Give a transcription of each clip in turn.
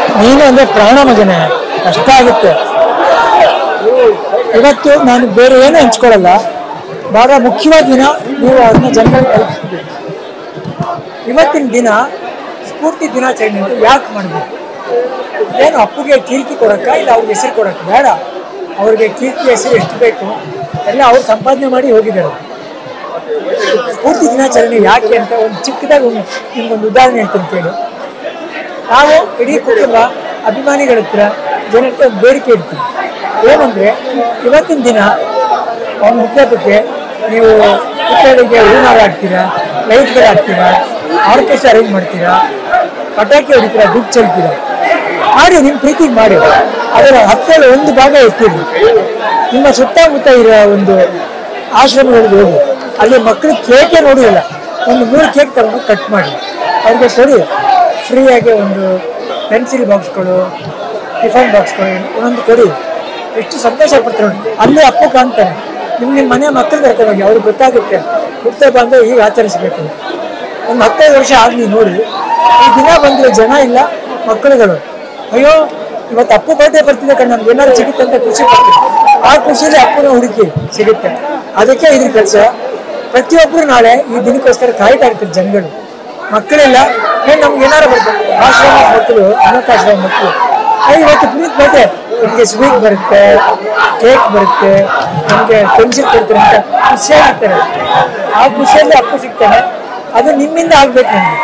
ನೀನು ಅಂದ್ರೆ ಪ್ರಾಣ ಮಗನೇ ಕಷ್ಟ ಆಗುತ್ತೆ ಇವತ್ತು ನಾನು ಬೇರೆ ಏನು ಹಂಚ್ಕೊಳ್ಳಲ್ಲ ಬಹಳ ಮುಖ್ಯವಾದ ದಿನ ನೀವು ಅದನ್ನ ಜನಗಳಿಗೆ ತಲುಪಿಸ್ಬೇಕು ಇವತ್ತಿನ ದಿನ ಸ್ಫೂರ್ತಿ ದಿನಾಚರಣೆ ಅಂತ ಯಾಕೆ ಮಾಡಬೇಕು ಏನು ಅಪ್ಪಗೆ ಕೀರ್ತಿ ಕೊಡಕ್ಕ ಇಲ್ಲ ಅವ್ರಿಗೆ ಹೆಸರು ಕೊಡಕ್ಕೆ ಬೇಡ ಅವ್ರಿಗೆ ಕೀರ್ತಿ ಹೆಸರು ಎಷ್ಟು ಬೇಕು ಎಲ್ಲ ಅವ್ರು ಸಂಪಾದನೆ ಮಾಡಿ ಹೋಗಿದ್ದಾರೆ ಸ್ಫೂರ್ತಿ ದಿನಾಚರಣೆ ಯಾಕೆ ಅಂತ ಒಂದು ಚಿಕ್ಕದಾಗಿ ಒಂದು ನಿಮ್ಗೊಂದು ಉದಾಹರಣೆ ಹೇಳ್ತೀನಿ ಕೇಳಿ ನಾವು ಇಡೀ ಕುಟುಂಬ ಅಭಿಮಾನಿಗಳ ಹತ್ರ ಜನಕ್ಕೆ ಒಂದು ಬೇಡಿಕೆ ಇಡ್ತೀವಿ ಏನಂದ್ರೆ ಇವತ್ತಿನ ದಿನ ಒಂದು ಹುಟ್ಟುಹಬ್ಬಕ್ಕೆ ನೀವು ಹುಟ್ಟಳಿಗೆ ಹೂನಾರ ಹಾಕ್ತೀರಾ ಲೈಟ್ಗಳು ಹಾಕ್ತೀರಾ ಆರ್ಕೆಸ್ಟ್ರಾ ಅರೇಂಜ್ ಮಾಡ್ತೀರಾ ಪಟಾಕಿ ಹೊಡಿತೀರಾ ದುಡ್ಡು ಚೆಲ್ತೀರಾ ಮಾಡಿ ನಿಮ್ಮ ಪ್ರೀತಿಗೆ ಮಾಡಿ ಅದರ ಹತ್ತರಲ್ಲಿ ಒಂದು ಭಾಗ ಎತ್ತಿರಿ ನಿಮ್ಮ ಸುತ್ತಮುತ್ತ ಇರೋ ಒಂದು ಆಶ್ರಮಗಳಿಗೆ ಹೋಗಿ ಅಲ್ಲಿ ಮಕ್ಕಳು ಕೇಕೆ ನೋಡಿರಲ್ಲ ಒಂದು ಮೂರು ಕೇಕ್ ತಗೊಂಡು ಕಟ್ ಮಾಡಿ ಅವ್ರಿಗೆ ಕೊಡಿ ಫ್ರೀಯಾಗಿ ಒಂದು ಪೆನ್ಸಿಲ್ ಬಾಕ್ಸ್ಗಳು ಟಿಫನ್ ಬಾಕ್ಸ್ಗಳು ಒಂದೊಂದು ಕೊಡಿ ಎಷ್ಟು ಸಂತೋಷ ಪಡ್ತಾರೆ ನೋಡಿ ಅಲ್ಲಿ ಅಪ್ಪ ಕಾಣ್ತಾನೆ ನಿಮ್ಮ ನಿಮ್ಮ ಮನೆ ಮಕ್ಕಳು ಕರ್ಕೊಂಡು ಹೋಗಿ ಅವ್ರಿಗೆ ಗೊತ್ತಾಗುತ್ತೆ ಹುಟ್ಟೆ ಬಂದು ಈಗ ಆಚರಿಸಬೇಕು ಅಂತ ಒಂದು ಹತ್ತೈದು ವರ್ಷ ಆಗಲಿ ನೋಡಿ ಈ ದಿನ ಬಂದ್ರೆ ಜನ ಇಲ್ಲ ಮಕ್ಕಳುಗಳು ಅಯ್ಯೋ ಇವತ್ತು ಅಪ್ಪು ಬರ್ಡೇ ಬರ್ತಿದೆ ಕಣ ನಮ್ಗೆ ಏನಾದ್ರು ಸಿಗುತ್ತೆ ಅಂತ ಖುಷಿ ಪಡ್ತೀವಿ ಆ ಖುಷಿಯಲ್ಲಿ ಅಪ್ಪನ ಹುಡುಕಿ ಸಿಗುತ್ತೆ ಅದಕ್ಕೆ ಇದ್ರ ಕೆಲಸ ಪ್ರತಿಯೊಬ್ಬರು ನಾಳೆ ಈ ದಿನಕ್ಕೋಸ್ಕರ ಕಾಯ್ತಾ ಇರ್ತಾರೆ ಜನಗಳು ಮಕ್ಕಳೆಲ್ಲ ಏನ್ ನಮ್ಗೆ ಏನಾರು ಬರ್ತದೆ ಆಶ್ರಮ ಮಕ್ಕಳು ಅನಾಥಾಶ್ರಮ ಮಕ್ಕಳು ಏ, ಇವತ್ತು ಪುನೀತ್ ಬರ್ತೆ ನಮಗೆ ಸ್ವೀಟ್ ಬರುತ್ತೆ ಕೇಕ್ ಬರುತ್ತೆ ನಮಗೆ ಪೆನ್ಸಿಲ್ ಕೊಡ್ತಾರೆ ಅಂತ ಖುಷಿಯಾಗಿರ್ತಾರೆ ಆ ಖುಷಿಯಲ್ಲಿ ಅಪ್ಪ ಸಿಗ್ತಾನೆ ಅದು ನಿಮ್ಮಿಂದ ಆಗ್ಬೇಕು ನಮ್ಗೆ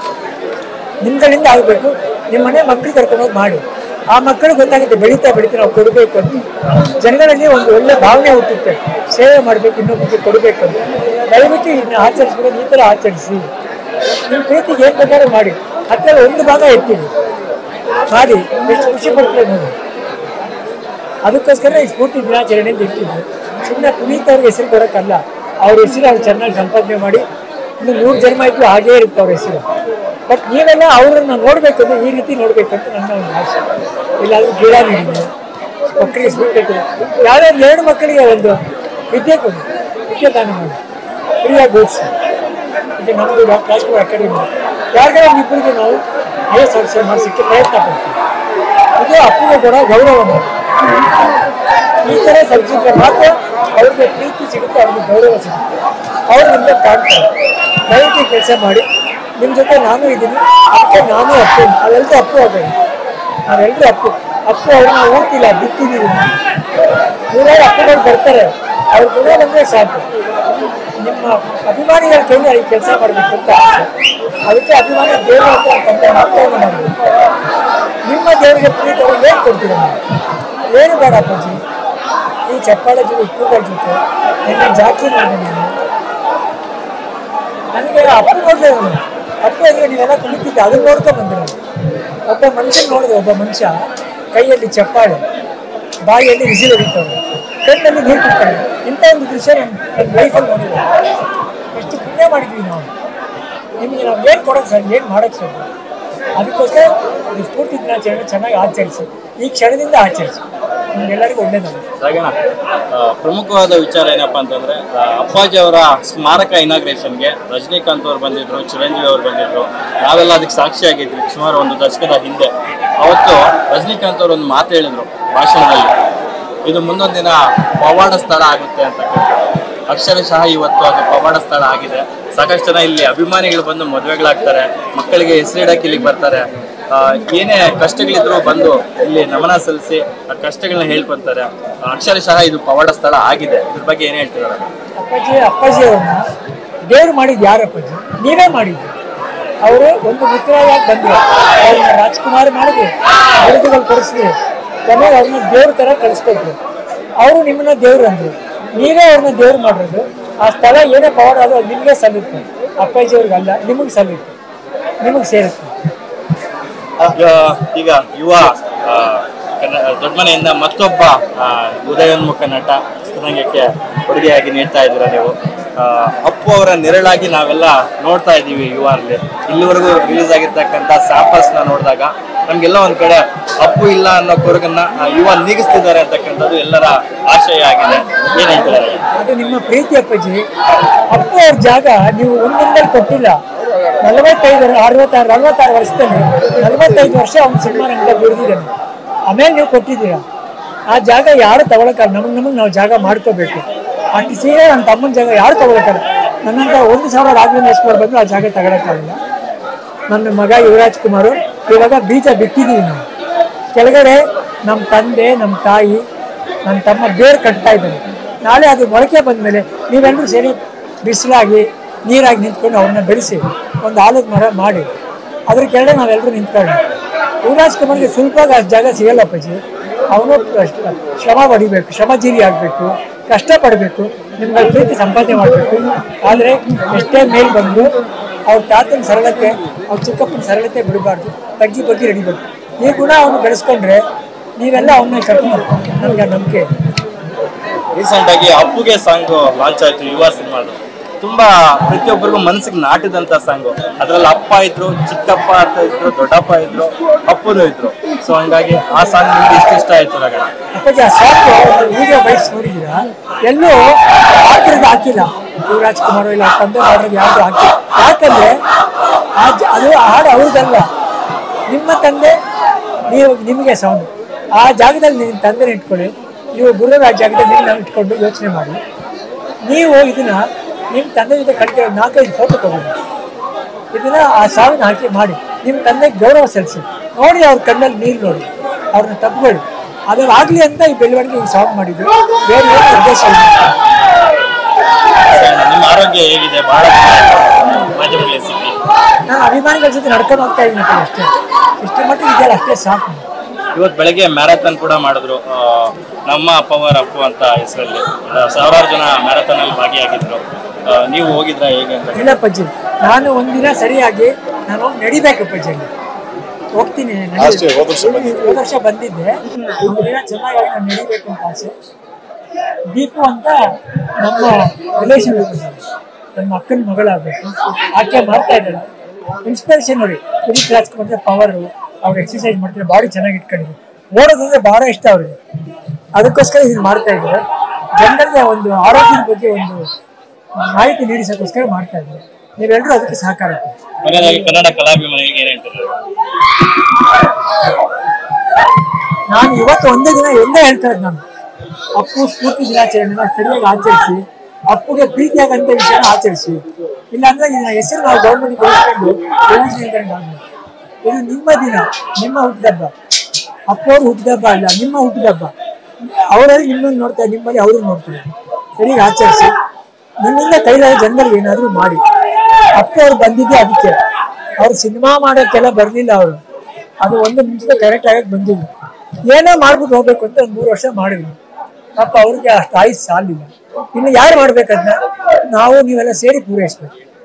ನಿಮ್ಗಳಿಂದ ಆಗಬೇಕು ನಿಮ್ಮ ಮನೆ ಮಕ್ಕಳು ಕರ್ಕೊಂಡು ಹೋಗಿ ಮಾಡಿ ಆ ಮಕ್ಕಳು ಗೊತ್ತಾಗುತ್ತೆ ಬೆಳೀತಾ ಬೆಳೀತಾ ನಾವು ಕೊಡಬೇಕು ಅಂತ ಜನಗಳಲ್ಲಿ ಒಂದು ಒಳ್ಳೆ ಭಾವನೆ ಹುಟ್ಟುತ್ತೆ ಸೇವೆ ಮಾಡಬೇಕು ಇನ್ನೊಬ್ಬರಿಗೆ ಕೊಡಬೇಕು ಅಂತ ದಯವಿಟ್ಟು ಇದನ್ನ ಆಚರಿಸ್ಬೇಕು ಈ ಥರ ಆಚರಿಸಿ ನಿಮ್ಮ ಪ್ರೀತಿಗೆ ಏನು ಬೇಕಾದ್ರೂ ಮಾಡಿ ಹತ್ತಿರ ಒಂದು ಭಾಗ ಎತ್ತೀವಿ ಮಾಡಿ ಎಷ್ಟು ಖುಷಿ ಪಡ್ತೀವಿ ನೋಡಿ ಅದಕ್ಕೋಸ್ಕರ ಈ ಸ್ಫೂರ್ತಿ ದಿನಾಚರಣೆ ಅಂತ ಇಟ್ಟಿದ್ದು ಸುಮ್ಮನೆ ಪುನೀತ್ ಅವ್ರಿಗೆ ಹೆಸರು ಕೊಡೋಕ್ಕಲ್ಲ ಅವ್ರ ಹೆಸರು ಅವ್ರು ಚೆನ್ನಾಗಿ ಸಂಪಾದನೆ ಮಾಡಿ ಇನ್ನು ನೂರು ಜನ್ಮ ಇತ್ತು ಹಾಗೇ ಇರುತ್ತೆ ಅವ್ರ ಹೆಸರು ಬಟ್ ನೀವೆಲ್ಲ ಅವ್ರನ್ನ ನೋಡ್ಬೇಕಂದ್ರೆ ಈ ರೀತಿ ನೋಡ್ಬೇಕಂತ ನನ್ನ ಒಂದು ಆಸೆ ಇಲ್ಲಾದ್ರೂ ಗಿಡ ನೀಡಿದೆ ಮಕ್ಕಳಿಗೆ ಸ್ವೀಟ್ ಯಾವುದೋ ಒಂದು ಎರಡು ಮಕ್ಕಳಿಗೆ ಒಂದು ವಿದ್ಯೆ ಕೊಡಿ ವಿದ್ಯೆ ದಾನ ಮಾಡಿ ಫ್ರೀಯಾಗಿ ಓದಿಸಿ ಈಗ ನಮ್ಮದು ಡಾಕ್ಟರ್ ರಾಜ್ಕುಮಾರ್ ಅಕಾಡೆಮಿ ಯಾರಿಗಾರ ಇಬ್ಬರಿಗೆ ನಾವು ಐ ಎಸ್ ಆಫೀಸರ್ ಮಾಡಿಸೋಕ್ಕೆ ಪ್ರಯತ್ನ ಪಡ್ತೀವಿ ಇದು ಅಪ್ಪಗೆ ಕೂಡ ಗೌರವ ಮಾಡಿ ಈ ಥರ ಸಬ್ಜೆಕ್ಟ್ ಮಾತ್ರ ಅವ್ರಿಗೆ ಪ್ರೀತಿ ಸಿಗುತ್ತೆ ಅವ್ರಿಗೆ ಗೌರವ ಸಿಗುತ್ತೆ ಅವ್ರು ನಿಮಗೆ ಕಾಣ್ತಾರೆ ದಯವಿಟ್ಟು ಕೆಲಸ ಮಾಡಿ ನಿಮ್ಮ ಜೊತೆ ನಾನು ಇದ್ದೀನಿ ಅದಕ್ಕೆ ನಾನು ಅಪ್ಪು ಅವೆಲ್ಲರೂ ಅಪ್ಪು ಆಗೋದು ನಾವೆಲ್ಲರೂ ಅಪ್ಪು ಅಪ್ಪು ಅವ್ರನ್ನ ಓದ್ತಿಲ್ಲ ಬಿತ್ತಿದ್ದೀವಿ ನೂರಾರು ಅಪ್ಪಗಳು ಬರ್ತಾರೆ ಅವ್ರ ಗುಣ ಬಂದರೆ ಸಾಕು ನಿಮ್ಮ ಅಭಿಮಾನಿಗಳ ಕೈಲಿ ಈ ಕೆಲಸ ಮಾಡಬೇಕು ಅಂತ ಆಸೆ. ಅದಕ್ಕೆ ಅಭಿಮಾನಿ ದೇವರ ಹತ್ರ ತಂದೆ ಮಾತನ್ನು ಮಾಡಬೇಕು ನಿಮ್ಮ ದೇವರಿಗೆ ಪ್ರೀತಿ ಅವ್ರಿಗೆ ಏನು ಕೊಡ್ತೀರ ನೀವು ಏನು ಬೇಡ ಅಪ್ಪಾಜಿ ಈ ಚಪ್ಪಾಳೆ ಜೊತೆ ಉಪ್ಪುಗಳ ಜೊತೆ ನಿನ್ನೆ ಜಾಕಿ ಮಾಡಿದೆ ನಾನು ನನಗೆ ಅಪ್ಪು ನೋಡಿದೆ ಅವನು ಅಪ್ಪು ಅಂದ್ರೆ ನೀವೆಲ್ಲ ಕುಳಿತಿದ್ದೆ ಅದನ್ನ ನೋಡ್ಕೊಂಡ್ ಬಂದಿರೋದು ಒಬ್ಬ ಮನುಷ್ಯನ ನೋಡಿದೆ ಒಬ್ಬ ಮನುಷ್ಯ ಕೈಯಲ್ಲಿ ಚಪ್ಪಾಳೆ ಬಾಯಿಯಲ್ಲಿ ವಿಸಿಲ್ ಹೊಡಿತಾವೆ ಕಣ್ಣಲ್ಲಿ ನೀರು ಕುಡ್ತಾನೆ ಇಂಥ ಒಂದು ದೃಶ್ಯ ನನ್ನ ನನ್ನ ಲೈಫಲ್ಲಿ ನೋಡಿದೆ ಎಷ್ಟು ಪುಣ್ಯ ಮಾಡಿದ್ವಿ ನಾವು ನಿಮಗೆ ನಾವು ಏನು ಕೊಡೋದು ಸರ್ ಏನು ಮಾಡೋಕ್ಕೆ ಸರ್ ಅದಕ್ಕೋಸ್ಕರ ಈ ಸ್ಫೂರ್ತಿ ದಿನಾಚರಣೆ ಚೆನ್ನಾಗಿ ಆಚರಿಸಿ ಈ ಕ್ಷಣದಿಂದ ಆಚರಿಸಿ ನಿಮ್ಗೆಲ್ಲರಿಗೂ ಒಳ್ಳೇದಾಗುತ್ತೆ ಸಾಗಣ ಆ, ಪ್ರಮುಖವಾದ ವಿಚಾರ ಏನಪ್ಪಾ ಅಂತಂದ್ರೆ ಆ, ಅಪ್ಪಾಜಿ ಅವರ ಸ್ಮಾರಕ ಇನಾಗ್ರೇಷನ್ಗೆ ರಜನಿಕಾಂತ್ ಅವರು ಬಂದಿದ್ರು ಚಿರಂಜೀವಿ ಅವರು ಬಂದಿದ್ರು ನಾವೆಲ್ಲ ಅದಕ್ಕೆ ಸಾಕ್ಷಿಯಾಗಿದ್ವಿ ಸುಮಾರು ಒಂದು ದಶಕದ ಹಿಂದೆ ಅವತ್ತು ರಜನಿಕಾಂತ್ ಅವರು ಒಂದು ಮಾತು ಹೇಳಿದ್ರು ಭಾಷಣದಲ್ಲಿ ಇದು ಮುಂದೊಂದು ದಿನ ಪವಾಡ ಸ್ಥಳ ಆಗುತ್ತೆ ಅಂತ ಅಕ್ಷರಶಃ ಇವತ್ತು ಅದು ಪವಾಡ ಸ್ಥಳ ಆಗಿದೆ ಸಾಕಷ್ಟು ಜನ ಇಲ್ಲಿ ಅಭಿಮಾನಿಗಳು ಬಂದು ಮದುವೆಗಳಾಗ್ತಾರೆ ಮಕ್ಕಳಿಗೆ ಹೆಸರಿಡಕ್ಕೆ ಇಲ್ಲಿಗೆ ಬರ್ತಾರೆ ಆ, ಏನೇ ಕಷ್ಟಗಳಿದ್ರು ಬಂದು ಇಲ್ಲಿ ನಮನ ಸಲ್ಲಿಸಿ ಆ ಕಷ್ಟಗಳನ್ನ ಹೇಳ್ಕೊಂತಾರೆ ಅಕ್ಷರಶಃ ಇದು ಪವಾಡ ಸ್ಥಳ ಆಗಿದೆ ಇದ್ರ ಬಗ್ಗೆ ಏನ್ ಹೇಳ್ತಿದ್ದಾರೆ ಅಪ್ಪಾಜಿ ಅಪ್ಪಾಜಿ ಅವ್ರನ್ನ ದೇವ್ರು ಮಾಡಿದ್ದು ಯಾರು ಅಪ್ಪಾಜಿ ನೀವೇ ಮಾಡಿದ್ದು ಅವರು ಒಂದು ಮಿತ್ರರಾಗಿ ಬಂದ್ರು ಅವ್ರನ್ನ ರಾಜ್ಕುಮಾರ್ ಮಾಡಿದ್ವಿ ಬಿರುದುಗಳು ಕೊಡಿಸಿದ್ವಿ ಕೊನೆಗೆ ಅವ್ರನ್ನ ದೇವ್ರ ಥರ ಕಳಿಸ್ಕೊಟ್ರು ಅವರು ನಿಮ್ಮನ್ನ ದೇವ್ರು ಅಂದ್ರು ನೀವೇ ಅವ್ರನ್ನ ದೇವ್ರು ಮಾಡಿರೋದು ಆ ಸ್ಥಳ ಏನೇ ಪವಾಡ ಅದು ಅದು ನಿಮಗೆ ಸಲ್ಲುತ್ತೆ ಅಪ್ಪಾಜಿ ಅವ್ರಿಗಲ್ಲ ನಿಮಗೆ ಸಲ್ಲುತ್ತೆ ನಿಮಗೆ ಸೇರುತ್ತೆ ಈಗ ಈಗ ಯುವ ಆ, ಕನ್ನ- ದೊಡ್ಡ ಮನೆಯಿಂದ ಮತ್ತೊಬ್ಬ ಆ, ಉದಯೋನ್ಮುಖ ನಟ ಚಿತ್ರರಂಗಕ್ಕೆ ಕೊಡುಗೆಯಾಗಿ ನೀಡ್ತಾ ಇದ್ದೀರಾ ನೀವು ಆ, ಅಪ್ಪು ಅವರ ನೆರಳಾಗಿ ನಾವೆಲ್ಲ ನೋಡ್ತಾ ಇದ್ದೀವಿ ಯುವ ಅಲ್ಲಿ ಇಲ್ಲಿವರೆಗೂ ರಿಲೀಸ್ ಆಗಿರ್ತಕ್ಕಂಥ ಸ್ಯಾಂಪಲ್ಸ್ನ ನೋಡಿದಾಗ ನಮ್ಗೆಲ್ಲ ಒಂದ್ ಕಡೆ ಅಪ್ಪು ಇಲ್ಲ ಅನ್ನೋ ಕೊರಗನ್ನ ಆ, ಯುವ ನೀಗಿಸ್ತಿದ್ದಾರೆ ಅಂತಕ್ಕಂಥದ್ದು ಎಲ್ಲರ ಆಶಯ ಆಗಿದೆ ಏನ್ ಹೇಳ್ತಾರೆ ಅದು ನಿಮ್ಮ ಪ್ರೀತಿ ಅಪ್ಪಾಜಿ ಅಪ್ಪ ಅವ್ರ ಜಾಗ ನೀವು ಒಂದಿಂದಲೇ ಕೊಟ್ಟಿಲ್ಲ ನಲವತ್ತೈದು ಅರವತ್ತಾರು ಅರವತ್ತಾರು ವರ್ಷದಲ್ಲಿ ನಲವತ್ತೈದು ವರ್ಷ ಅವ್ನು ಸಿನಿಮಾ ರಂಗದಲ್ಲಿ ದುಡಿದಿದ್ದಾನೆ ಆಮೇಲೆ ನೀವು ಕೊಟ್ಟಿದ್ದೀರಾ ಆ ಜಾಗ ಯಾರು ತಗೊಳಕ್ಕಲ್ಲ ನಮಗೆ ನಮಗೆ ನಾವು ಜಾಗ ಮಾಡ್ಕೋಬೇಕು ಅಷ್ಟು ಸೀರೆ ನನ್ನ ತಮ್ಮನ ಜಾಗ ಯಾರು ತಗೊಳಕ್ಕಲ್ಲ ನನ್ನಂತ ಒಂದು ಸಾವಿರ ರಾಘವೇಂದ್ರ ಬಂದು ಆ ಜಾಗ ತಗೊಳಕ್ಕಾಗಲ್ಲ ನನ್ನ ಮಗ ಯುವರಾಜ್ ಕುಮಾರ್ ಇವಾಗ ಬೀಜ ಬಿತ್ತಿದ್ದೀವಿ ನಾವು ಕೆಳಗಡೆ ನಮ್ಮ ತಂದೆ ನಮ್ಮ ತಾಯಿ ನನ್ನ ತಮ್ಮ ಬೇರು ಕಟ್ತಾ ಇದ್ದಾರೆ ನಾಳೆ ಅದು ಮೊಳಕೆ ಬಂದಮೇಲೆ ನೀವೆಲ್ಲರೂ ಸೇರಿ ಬಿಸಿಲಾಗಿ ನೀರಾಗಿ ನಿಂತ್ಕೊಂಡು ಅವ್ರನ್ನ ಬೆಳೆಸಿ ಒಂದು ಆಲದ ಮರ ಮಾಡಿ ಅದ್ರ ಕೆಳಗಡೆ ನಾವೆಲ್ಲರೂ ನಿಂತ್ಕೊಂಡು ಯುವರಾಜ್ ಕುಮಾರ್ಗೆ ಸುಲಭವಾಗಿ ಅಷ್ಟು ಜಾಗ ಸಿಗಲ್ಲ ಅಪ್ಪಾಜಿ ಅವನು ಶ್ರಮ ಪಡಿಬೇಕು ಶ್ರಮಜೀವಿ ಆಗಬೇಕು ಕಷ್ಟಪಡಬೇಕು ನಿಮ್ಗೆ ಪ್ರೀತಿ ಸಂಪಾದನೆ ಮಾಡಬೇಕು ಆದರೆ ಎಷ್ಟೇ ಮೇಲ್ ಬಂದು ಅವ್ರ ತಾತನ ಸರಳತೆ ಅವ್ರ ಚಿಕ್ಕಪ್ಪನ ಸರಳತೆ ಬಿಡಬಾರ್ದು ತಗ್ಗಿ ಬಗ್ಗೆ ಹಿಡಿಬೇಕು ಈ ಗುಣ ಅವನು ಬೆಳೆಸ್ಕೊಂಡ್ರೆ ನೀವೆಲ್ಲ ಅವನ್ನ ಕರ್ಕೊಂಡು ನನಗೆ ನಂಬಿಕೆ ಇದೆ. ರೀಸೆಂಟ್ ಆಗಿ ಅಪ್ಪುಗೆ ಸಾಂಗ್ ಲಾಂಚ್ ಆಯ್ತು ಯುವ ಸಿನಿಮಾದು ತುಂಬಾ ಪ್ರತಿಯೊಬ್ಬರಿಗೂ ಮನಸ್ಸಿಗೆ ನಾಟಿದಂತ ಸಾಂಗ್ ಅದ್ರಲ್ಲಿ ಅಪ್ಪ ಇದ್ರು ಚಿಕ್ಕಪ್ಪ ಅಂತ ಇದ್ರು ದೊಡ್ಡಪ್ಪ ಇದ್ರು ಅಪ್ಪನು ಇದ್ರು ಸೊ ಹಂಗಾಗಿ ಆ ಸಾಂಗ್ ನಿಮ್ಗೆ ಇಷ್ಟ ಇಷ್ಟ ಆಯ್ತು ರಗಡ ಅಪ್ಪಾಜಿ ಆ ಸಾಕು ವಿಡಿಯೋ ಬೈಕ್ಸ್ ನೋಡಿದ್ದೀರಾ ಎಲ್ಲೂ ಹಾಕಿರೋದು ಹಾಕಿಲ್ಲ ಯುವರಾಜ್ ಕುಮಾರ್ ಇಲ್ಲ ಅವ್ರ ತಂದೆ ಮಾಡೋದು ಯಾವುದು ಹಾಕಿಲ್ಲ ಯಾಕಂದ್ರೆ ಆ ಜ- ಅದು ಆ ಹಾಡು ಅವ್ರದ್ದಲ್ಲ ನಿಮ್ಮ ತಂದೆ ನೀವು ನಿಮಗೆ ಸೌಂಡ್ ಆ ಜಾಗದಲ್ಲಿ ನಿಮ್ಮ ತಂದೆನ ಇಟ್ಕೊಳ್ಳಿ ನೀವು ಗುರುರ ಆ ಜಾಗದಲ್ಲಿ ನೀವು ನಾವು ಇಟ್ಕೊಂಡು ಯೋಚನೆ ಮಾಡಿ ನೀವು ಇದನ್ನ ನಿಮ್ಮ ತಂದೆ ಜೊತೆ ಕಳಿಕೆ ನಾಲ್ಕೈದು ಫೋಟೋ ತಗೊಳ್ಳಿ ಇದನ್ನ ಆ ಸಾವಿನ ಹಾಕಿ ಮಾಡಿ ನಿಮ್ಮ ತಂದೆಗೆ ಗೌರವ ಸಲ್ಲಿಸಿ ನೋಡಿ ಅವ್ರ ಕಣ್ಣಲ್ಲಿ ನೀರು ನೋಡಿ ಅವ್ರನ್ನ ತಪ್ಪುಗಳು ಅದ್ರಲ್ಲಿ ಆಗ್ಲಿ ಅಂತ ಈ ಬೆಳವಣಿಗೆ ಈ ಸಾಂಗ್ ಮಾಡಿದ್ರು ಬೇರೆ ಏನು ಉದ್ದೇಶ ಇಲ್ಲ ನಿಮ್ಮ ಆರೋಗ್ಯ ಹೇಗಿದೆ ಬಹಳ ಮಾಧ್ಯಮಗಳಿಗೆ ಸಿಕ್ಕಿ ನಾನು ಅಭಿಮಾನಿಗಳ ಜೊತೆ ನಡ್ಕೊಂಡು ಹೋಗ್ತಾ ಇದ್ದೀನಿ ಅಷ್ಟೇ ಇಷ್ಟು ಮಟ್ಟಿಗೆ ಇದೆಯಲ್ಲ ಅಷ್ಟೇ ಸಾಕು ಇವತ್ತು ಬೆಳಗ್ಗೆ ಮ್ಯಾರಥಾನ್ ಕೂಡ ಮಾಡಿದ್ರು ಆ, ನಮ್ಮ ಪವರ್ ಅಪ್ಪು ಅಂತ ಹೆಸರಲ್ಲಿ ಸಾವಿರಾರು ಜನ ಮ್ಯಾರಥಾನ್ ಅಲ್ಲಿ ಭಾಗಿಯಾಗಿದ್ರು ಆ, ನೀವು ಹೋಗಿದ್ರಾ ಹೇಗೆ ಅಂತ ಇಲ್ಲ ಪಜ್ಜಿ ನಾನು ಒಂದಿನ ಸರಿಯಾಗಿ ನಾನು ಹೋಗಿ ನಡಿಬೇಕು ಪಜ್ಜಿ ಅಲ್ಲಿ. ಹೋಗ್ತೀನಿ ನಡಿ- ಅಷ್ಟೇ, ಹೋದ ವರ್ಷ ಬಂದಿದ್ದೆ. ಹೋದ ವರ್ಷ ಬಂದಿದ್ದೆ ಒಂದಿನ ಚೆನ್ನಾಗಿ ನಾನು ನಡಿಬೇಕು ಅಂತ ಆಸೆ ದೀಪು ಅಂತ ನಮ್ಮ ರಿಲೇಷನ್ ನಮ್ಮ ಅಕ್ಕನ ಮಗಳಾಗಬೇಕು ಆಕೆ ಮಾಡ್ತಾ ಇದ್ದಾಳೆ ಇನ್ಸ್ಪಿರೇಷನ್ ನೋಡಿ ಪುನೀತ್ ರಾಜ್ಕುಮಾರ್ ಪವರ್ ಅವ್ರು ಎಕ್ಸರ್ಸೈಸ್ ಮಾಡ್ತಾರೆ ಬಾಡಿ ಚೆನ್ನಾಗಿ ಇಟ್ಕೊಂಡಿದ್ರು ಓಡೋದಂದ್ರೆ ಬಹಳ ಇಷ್ಟ ಅವ್ರಿಗೆ ಅದಕ್ಕೋಸ್ಕರ ಇದನ್ನ ಮಾಡ್ತಾ ಇದ್ದಾರೆ ಜನರಿಗೆ ಒಂದು ಆರೋಗ್ಯದ ಬಗ್ಗೆ ಒಂದು ಮಾಹಿತಿ ನೀಡಿಸೋಕ್ಕೋಸ್ಕರ ಮಾಡ್ತಾ ಇದ್ದಾರೆ ನೀವೆಲ್ಲರೂ ಅದಕ್ಕೆ ಸಹಕಾರ ಕೊಡಿ. ಕೊನೆಯದಾಗಿ ಕನ್ನಡ ಕಲಾಭಿಮಾನಿಗಳಿಗೆ ಏನ್ ಹೇಳ್ತೀರಿ ನಾನು ಇವತ್ತು ಒಂದೇ ದಿನ ಒಂದೇ ಹೇಳ್ತಾ ಇರೋದು ನಾನು ಅಪ್ಪು ಸ್ಫೂರ್ತಿ ದಿನಾಚರಣೆನ ಸರಿಯಾಗಿ ಆಚರಿಸಿ ಅಪ್ಪುಗೆ ಪ್ರೀತಿಯಾಗಂತ ವಿಷಯನ ಆಚರಿಸಿ ಇಲ್ಲಾಂದ್ರೆ ಇದನ್ನ ಹೆಸರು ನಾವು ಗೌರ್ಮೆಂಟ್ ಕೊಡಿಸ್ಕೊಂಡು ಯೋಜನೆ ಇದು ನಿಮ್ಮ ದಿನ ನಿಮ್ಮ ಹುಟ್ಟಿದಬ್ಬ ಅಪ್ಪವ್ರ ಹುಟ್ಟಿದಬ್ಬ ಅಲ್ಲ ನಿಮ್ಮ ಹುಟ್ಟಿದಬ್ಬ ಅವರಲ್ಲಿ ನಿಮ್ಮನ್ನು ನೋಡ್ತಾರೆ ನಿಮ್ಮಲ್ಲಿ ಅವರು ನೋಡ್ತಾರೆ ಸರಿಯಾಗಿ ಆಚರಿಸಿ ನಿಮ್ಮಿಂದ ಕೈಲಾದ ಜನರಿಗೆ ಏನಾದರೂ ಮಾಡಿ ಅಪ್ಪ ಅವ್ರು ಬಂದಿದ್ದೆ ಅದಕ್ಕೆ ಅವ್ರು ಸಿನಿಮಾ ಮಾಡೋಕ್ಕೆಲ್ಲ ಬರಲಿಲ್ಲ ಅವರು ಅದು ಒಂದು ನಿಮಿಷದ ಕರೆಕ್ಟ್ ಆಗಕ್ಕೆ ಬಂದಿಲ್ಲ ಏನೋ ಮಾಡ್ಬಿಟ್ಟು ಹೋಗ್ಬೇಕು ಅಂತ ಒಂದು ಮೂರು ವರ್ಷ ಮಾಡಿದ್ವಿ ಪಾಪ ಅವ್ರಿಗೆ ಅಷ್ಟು ಆಯುಸ್ ಸಾಲಿಲ್ಲ ಇನ್ನು ಯಾರು ಮಾಡ್ಬೇಕದ್ನ ನಾವು ನೀವೆಲ್ಲ ಸೇರಿ ಪೂರೈಸ್ಬೇಕು